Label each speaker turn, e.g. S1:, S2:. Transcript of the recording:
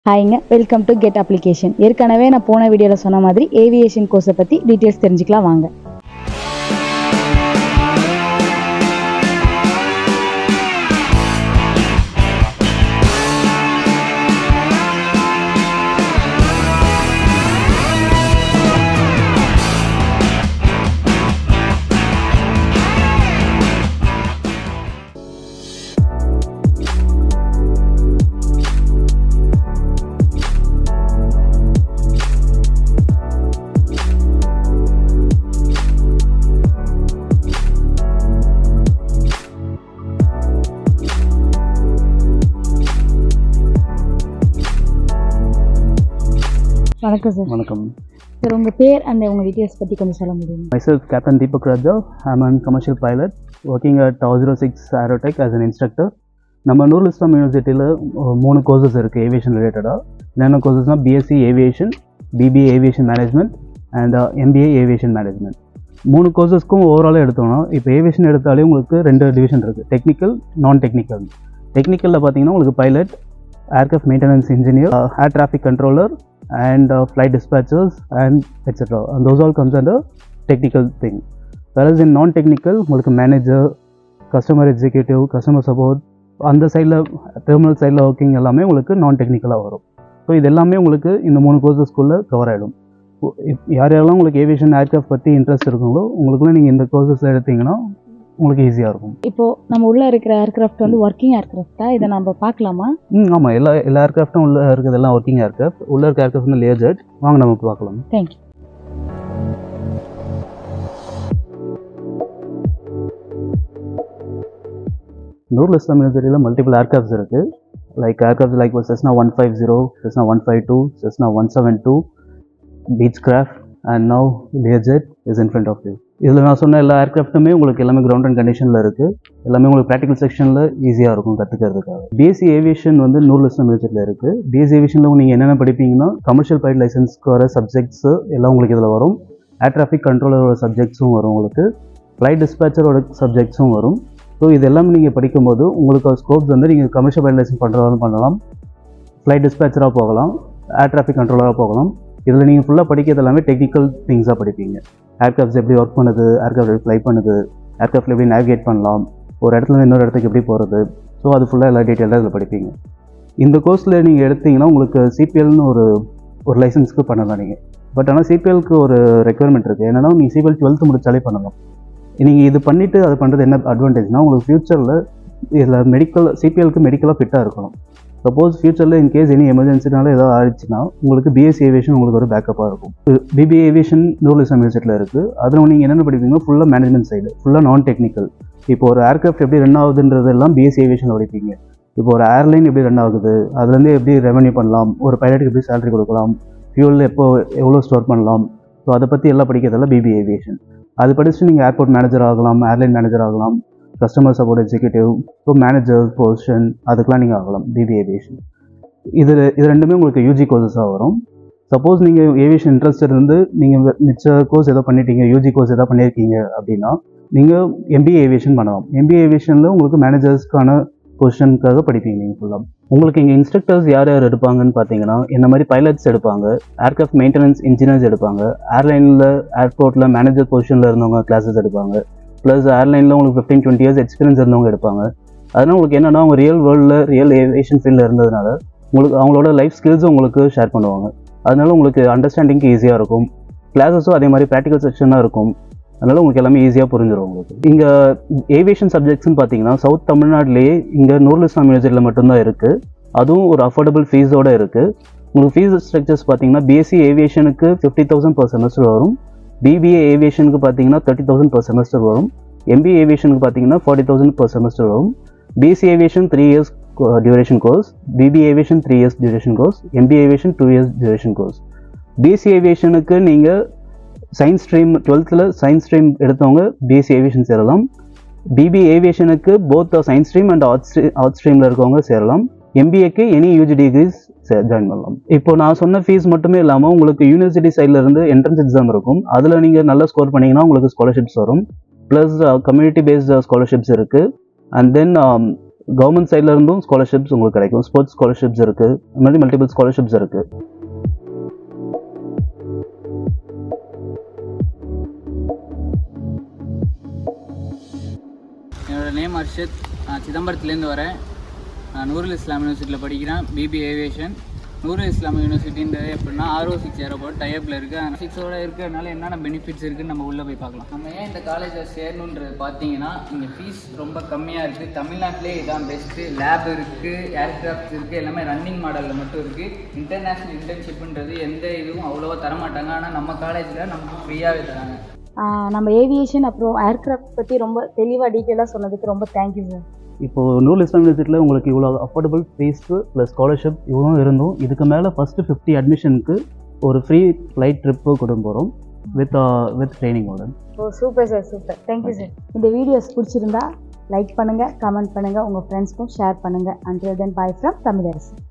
S1: ஹாய்ங்க welcome to get application ஏற்கனவே நான் போன வீடியோவில் சொன்ன மாதிரி ஏவியேஷன் கோர்ஸை பற்றி டீட்டெயில்ஸ் தெரிஞ்சுக்கலாம் வாங்க வணக்கம் சார்
S2: வணக்கம்
S1: சார் உங்கள் பேர் அண்ட் உங்கள் டீட்டெயில்ஸ் பற்றி கொஞ்சம் சொல்ல முடியுமா
S2: myself captain deepak raja i'm a commercial pilot working at tau 06 aerotech as an instructor நம்ம நூர் இஸ்லாம் யூனிவர்சிட்டியில் மூணு கோர்சஸ் இருக்குது ஏவியேஷன் ரிலேட்டடாக என்னென்ன கோர்சஸ்னால் BSc aviation BBA aviation management and MBA aviation management மூணு கோர்சஸ்க்கும் ஓவராலாக எடுத்தோம்னா இப்போ ஏவியேஷன் எடுத்தாலே உங்களுக்கு ரெண்டு டிவிஷன் இருக்குது டெக்னிக்கல் நான் டெக்னிக்கல் டெக்னிக்கலில் பார்த்தீங்கன்னா உங்களுக்கு pilot aircraft maintenance engineer air traffic controller and flight dispatchers and etcetera and those all comes under technical thing whereas in non technical உங்களுக்கு manager customer executive customer support அந்த சைடில் terminal சைடில் working எல்லாமே உங்களுக்கு நான் டெக்னிக்கலாக வரும் ஸோ இது எல்லாமே உங்களுக்கு இந்த மூணு கோர்சஸ்க்குள்ளே கவர் ஆகிடும் யார் யாரெல்லாம் உங்களுக்கு ஏவியேஷன் ஏர்க்ராஃப்ட் பற்றி இன்ட்ரெஸ்ட் இருக்குங்களோ உங்களுக்குள்ள நீங்கள் இந்த கோர்சஸ் எடுத்தீங்கன்னா உங்களுக்கு ஈஸியாக இருக்கும்
S1: இப்போது நம்ம உள்ளே இருக்கிற ஏர்க்ராஃப்ட் வந்து ஒர்க்கிங் ஏர்க்ராஃப்டா இதை நம்ம பார்க்கலாமா
S2: ம் ஆமாம் எல்லா எல்லா ஏர்க்ராஃப்ட்டும் உள்ள இருக்கிறது எல்லாம் ஒர்க்கிங் ஏர்க்ராஃப்ட் உள்ள இருக்க ஏர்க்ராஃப்ட் வந்து லேயர் ஜெட் வாங்க நம்ம பார்க்கலாம்
S1: தேங்க்யூ
S2: நூறு இஸ்லாம் யூனிவர்சிட்டியில் மல்டிபிள் ஏர்க்ராஃப்ட்ஸ் இருக்குது like aircraft like Cessna one five zero Cessna one five two Cessna one seven two Beechcraft and now Learjet is in front of you இதில் நான் சொன்ன எல்லா ஏர்க்ராஃப்ட்டுமே உங்களுக்கு எல்லாமே கிரவுண்ட் அண்ட் கண்டிஷனில் இருக்குது எல்லாமே உங்களுக்கு ப்ராக்டிகல் செக்ஷனில் ஈஸியாக இருக்கும் கற்றுக்கிறதுக்காக பிஎஸ்சி ஏவியேஷன் வந்து நூறு இஸ்லாம் யூனிவர்சிட்டியில் இருக்குது பிஎஸ்சி ஏவியேஷனில் நீங்கள் என்னென்ன படிப்பீங்கன்னா கமர்ஷியல் பைலட் லைசன்ஸ்க்கு வர சப்ஜெக்ட்ஸு எல்லாம் உங்களுக்கு இதில் வரும் ஏர் டிராஃபிக் கண்ட்ரோலரோட சப்ஜெக்ட்ஸும் வரும் உங்களுக்கு ஃப்ளைட் டிஸ்பேச்சரோட சப்ஜெக்ட்ஸும் வரும் ஸோ இது எல்லாமே நீங்கள் படிக்கும்போது உங்களுக்கு ஸ்கோப்ஸ் வந்து நீங்கள் கமர்ஷியல் பைலட் லைசன்ஸ் பண்ணுறதாலும் பண்ணலாம் ஃப்ளைட் டிஸ்பேச்சராக போகலாம் ஏர் டிராஃபிக் கண்ட்ரோலராக போகலாம் இதில் நீங்கள் ஃபுல்லாக படிக்கிறது எல்லாமே டெக்னிக்கல் திங்ஸாக படிப்பீங்க ஏர்க்ராஃப்ட்ஸ் எப்படி ஒர்க் பண்ணுது ஏர்க்ராஃப்ட் எப்படி ஃப்ளை பண்ணுது ஏர்க்ராஃப்டில் எப்படி நேவிகேட் பண்ணலாம் ஒரு இடத்துல இருந்து இன்னொரு இடத்துக்கு எப்படி போகிறது ஸோ அது ஃபுல்லாக எல்லா டீட்டெயிலாக இதில் படிப்பீங்க இந்த கோர்ஸில் நீங்கள் எடுத்தீங்கன்னா உங்களுக்கு சிபிஎல்னு ஒரு ஒரு லைசன்ஸ்க்கு பண்ணலாம் நீங்கள் பட் ஆனால் சிபிஎல்க்கு ஒரு ரெக்குயர்மெண்ட் இருக்குது என்னன்னா நீங்கள் சிபிஎல் டுவெல்த்து முடிச்சாலே பண்ணலாம் நீங்கள் இது பண்ணிவிட்டு அது பண்ணுறது என்ன அட்வான்டேஜ்னால் உங்களுக்கு ஃப்யூச்சரில் இதில் மெடிக்கல் சிபிஎல்க்கு மெடிக்கலாக ஃபிட்டாக இருக்கணும் சப்போஸ் ஃப்யூச்சரில் இன்கேஸ் எனி எமர்ஜென்சினால ஏதாவது ஆயிடுச்சுன்னா உங்களுக்கு பிஎஸ்சி ஏவியேஷன் உங்களுக்கு ஒரு பேக்கப்பாக இருக்கும் பிபிஏ ஏவியேஷன் நூறு யூனிவர்சிட்டியில் இருக்குது அதில் நீங்கள் என்னென்ன படிப்பீங்க ஃபுல்லாக மேனேஜ்மெண்ட் சைடு ஃபுல்லாக நான் டெக்னிக்கல் இப்போ ஒரு ஏர்க்ராஃப்ட் எப்படி ரன் ஆகுதுன்றதெல்லாம் பிஎஸ்சி ஏவியேஷனில் படிப்பீங்க இப்போ ஒரு ஏர்லைன் எப்படி ரன் ஆகுது அதுலேருந்து எப்படி ரெவன்யூ பண்ணலாம் ஒரு பைலட்டுக்கு எப்படி சேலரி கொடுக்கலாம் ஃபியூல் எப்போ எவ்வளோ ஸ்டோர் பண்ணலாம் ஸோ அதை பற்றி எல்லாம் படிக்கிறதெல்லாம் பிபி ஏவியேஷன் அது படிச்சுட்டு நீங்கள் ஏர்போர்ட் மேனேஜர் ஆகலாம் ஏர்லைன் மேனேஜர் ஆகலாம் customer support executive so manager position அதுக்கெலாம் நீங்கள் ஆகலாம் பிபி ஏவியேஷன் இது இது ரெண்டுமே உங்களுக்கு யூஜி கோர்சஸாக வரும் சப்போஸ் நீங்கள் ஏவியேஷன் இன்ட்ரெஸ்ட் இருந்து நீங்கள் மிச்ச கோர்ஸ் ஏதோ பண்ணிட்டீங்க யூஜி கோர்ஸ் ஏதோ பண்ணியிருக்கீங்க அப்படின்னா நீங்கள் எம்பிஏ ஏவியேஷன் பண்ணலாம் எம்பிஏ ஏவியேஷனில் உங்களுக்கு மேனேஜர்ஸ்க்கான பொசிஷனுக்காக படிப்பீங்க நீங்கள் ஃபுல்லாக உங்களுக்கு இங்கே இன்ஸ்ட்ரக்டர்ஸ் யார் யார் எடுப்பாங்கன்னு பார்த்தீங்கன்னா இந்த மாதிரி பைலட்ஸ் எடுப்பாங்க ஏர்க்ராஃப்ட் மெயின்டெனன்ஸ் இன்ஜினியர்ஸ் எடுப்பாங்க ஏர்லைனில் ஏர்போர்ட்டில் மேனேஜர் பொசிஷனில் இருந்தவங்க கிளாஸஸ் எடுப்பாங்க ப்ளஸ் ஏர்லைனில் உங்களுக்கு ஃபிஃப்டீன் டுவெண்ட்டி இயர்ஸ் எக்ஸ்பீரியன்ஸ் இருந்தவங்க எடுப்பாங்க அதனால் உங்களுக்கு என்னென்னா அவங்க ரியல் வேர்ல்டில் ரியல் ஏவியேஷன் ஃபீல்டில் இருந்ததுனால உங்களுக்கு அவங்களோட லைஃப் ஸ்கில்ஸும் உங்களுக்கு ஷேர் பண்ணுவாங்க அதனால உங்களுக்கு அண்டர்ஸ்டாண்டிங்க்கு ஈஸியாக இருக்கும் கிளாஸஸும் அதே மாதிரி ப்ராக்டிகல் செக்ஷனாக இருக்கும் அதனால் உங்களுக்கு எல்லாமே ஈஸியாக புரிஞ்சிடும் உங்களுக்கு இங்கே ஏவியேஷன் சப்ஜெக்ட்ஸ்னு பார்த்தீங்கன்னா சவுத் தமிழ்நாட்டிலேயே இங்கே நூறுல் இஸ்லாம் யூனிவர்சிட்டியில் மட்டும்தான் இருக்குது அதுவும் ஒரு அஃபோர்டபுள் ஃபீஸோடு இருக்குது உங்களுக்கு ஃபீஸ் ஸ்ட்ரக்சர்ஸ் பார்த்தீங்கன்னா பிஎஸ்சி ஏவியேஷனுக்கு ஃபிஃப்டி தௌசண்ட் பர் செமஸ்டர் வரும் பிபிஏ ஏவியேஷனுக்கு பார்த்தீங்கன்னா தேர்ட்டி தௌசண்ட் பர் செமஸ்டர் வரும் எம்பிஏ ஏவியேஷனுக்கு பார்த்தீங்கன்னா ஃபார்ட்டி தௌசண்ட் பர் செமஸ்டர் வரும் BSc aviation three years duration course BBA aviation three years duration course MBA aviation two years duration course BSc ஏவியேஷனுக்கு நீங்கள் science stream டுவெல்த்தில் science stream எடுத்தவங்க BSc aviation சேரலாம் BBA ஏவியேஷனுக்கு both science stream and art stream art ஸ்ட்ரீமில் இருக்கவங்க சேரலாம் எம்பிஏக்கு any UG degrees join பண்ணலாம் இப்போ நான் சொன்ன ஃபீஸ் மட்டுமே இல்லாமல் உங்களுக்கு யூனிவர்சிட்டி சைடில் இருந்து என்ட்ரன்ஸ் எக்ஸாம் இருக்கும் அதில் நீங்கள் நல்லா ஸ்கோர் பண்ணீங்கன்னா உங்களுக்கு ஸ்காலர்ஷிப்ஸ் வரும் ப்ளஸ் கம்யூனிட்டி பேஸ்ட் ஸ்காலர்ஷிப்ஸ் இருக்குது அண்ட் தென் கவர்மெண்ட் சைடில் இருந்தும் ஸ்காலர்ஷிப்ஸ் உங்களுக்கு கிடைக்கும் ஸ்போர்ட்ஸ் ஸ்காலர்ஷிப்ஸ் இருக்குது இந்த மாதிரி மல்டிபிள் ஸ்காலர்ஷிப்ஸ் இருக்குது
S3: என்னோட நேம் அர்ஷத் நான் சிதம்பரத்துலேருந்து வரேன் நான் நூருல் இஸ்லாம் யூனிவர்சிட்டியில் படிக்கிறேன் பிபி ஏவியேஷன் நூருல் இஸ்லாம் யூனிவர்சிட்டின்றது எப்படின்னா ஆர்ஓ சிக்ஸ் ஏரோபோர்ட் டைப்பில் இருக்குது சிக்ஸோட இருக்கிறதுனால என்னென்ன பெனிஃபிட்ஸ் இருக்குன்னு நம்ம உள்ளே போய் பார்க்கலாம் நம்ம ஏன் இந்த காலேஜில் சேரணுன்றது பார்த்தீங்கன்னா இங்கே ஃபீஸ் ரொம்ப கம்மியாக இருக்குது தமிழ்நாட்டிலே இதான் பெஸ்ட்டு லேப் இருக்குது ஏர்கிராஃப்ட் இருக்குது எல்லாமே ரன்னிங் மாடலில் மட்டும் இருக்குது இன்டர்நேஷ்னல் இன்டர்ன்ஷிப்ன்றது எந்த இதுவும் அவ்வளோவா தரமாட்டாங்க ஆனால் நம்ம காலேஜில் நமக்கு ஃப்ரீயாகவே தராங்க
S1: ஆஹ் நம்ம ஏவியேஷன் அப்புறம் ஏர்கிராஃப்ட் பற்றி ரொம்ப தெளிவாக டீட்டெயிலாக சொன்னதுக்கு ரொம்ப தேங்க்யூ சார்
S2: இப்போது நூல் இஸ்லாம் யூனிவர்சிட்டியில் உங்களுக்கு இவ்வளோ அஃபோர்டபுள் ஃபீஸு ப்ளஸ் ஸ்காலர்ஷிப் இவ்வளோ இருந்தும் இதுக்கு மேலே ஃபஸ்ட்டு ஃபிஃப்டி அட்மிஷனுக்கு ஒரு ஃப்ரீ ஃப்ளைட் ட்ரிப்பு கொண்டு போகிறோம் வித் வித் ட்ரைனிங்கோட
S1: ஓ super sir super thank you sir இந்த வீடியோஸ் பிடிச்சிருந்தா லைக் பண்ணுங்கள் கமெண்ட் பண்ணுங்கள் உங்கள் ஃப்ரெண்ட்ஸ்க்கும் ஷேர் பண்ணுங்கள் until then bye from Tamilarasu